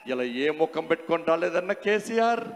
ఇలా ఏ ముఖం పెట్టుకొని రాలేదన్న కేసీఆర్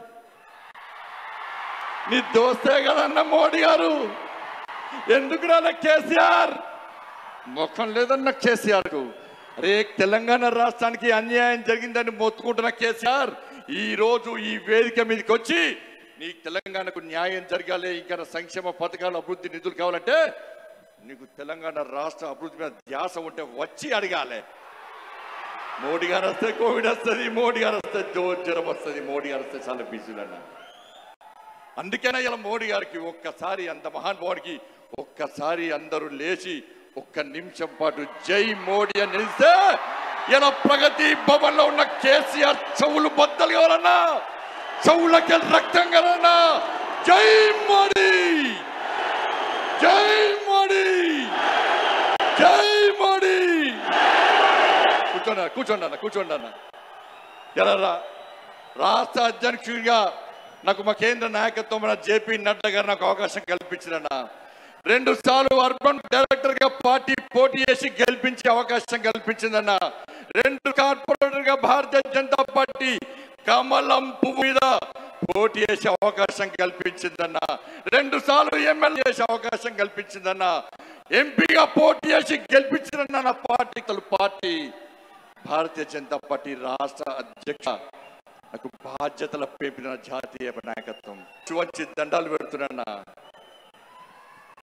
నీ దోస్తే కదన్న మోడీ గారు ఎందుకు రాలే కేసీఆర్ ముఖం లేదన్న కేసీఆర్ కు రే తెలంగాణ రాష్ట్రానికి అన్యాయం జరిగిందని మొత్తుకుంటున్న కేసీఆర్ ఈ రోజు ఈ వేదిక మీదకి వచ్చి నీకు తెలంగాణకు న్యాయం జరగాలి ఇంకా సంక్షేమ పథకాలు అభివృద్ధి నిధులు కావాలంటే నీకు తెలంగాణ రాష్ట్ర అభివృద్ధి మీద ధ్యాస ఉంటే వచ్చి అడగాలి మోడీ గారు వస్తే కోవిడ్ వస్తుంది మోడీ గారు వస్తే జో జ్వరం వస్తుంది మోడీ గారు వస్తే చాలా బిజీలు అన్న అందుకనే ఇలా మోడీ గారికి ఒక్కసారి అంత మహానుభావుడికి ఒక్కసారి అందరూ లేచి ఒక్క నిమిషం పాటు జై మోడీ అని నిలిస్తే ఇలా ప్రగతి భవన్ లో ఉన్న కేసీఆర్ చెవులు బద్దలు కావాలన్నా చెవులకి రక్తం కావాలన్నా జై మోడీ జై మోడీ జై మోడీ కూర్చోండి అన్న, కూర్చోండి అన్న కూర్చోండి అన్న ఎలా రా- రాష్ట్ర అధ్యక్షుడిగా నాకు మా కేంద్ర నాయకత్వం జేపీ నడ్డా గారు నాకు అవకాశం కల్పించారన్న రెండు సార్లు అర్బన్ డైరెక్టర్ గా పార్టీ పోటీ చేసి గెలిపించే అవకాశం కల్పించిందన్న రెండు కార్పొరేటర్ గా భారతీయ జనతా పార్టీ కమలం పువ్వు మీద పోటీ చేసే అవకాశం కల్పించిందన్న రెండు సార్లు ఎమ్మెల్యే చేసే అవకాశం కల్పించిందన్న ఎంపీగా పోటీ చేసి గెలిపించిందన్న నా పార్టీ తలు పార్టీ భారతీయ జనతా పార్టీ రాష్ట్ర అధ్యక్ష నాకు బాధ్యతల పేపిన జాతీయ నాయకత్వం వంచి దండాలు పెడుతున్నా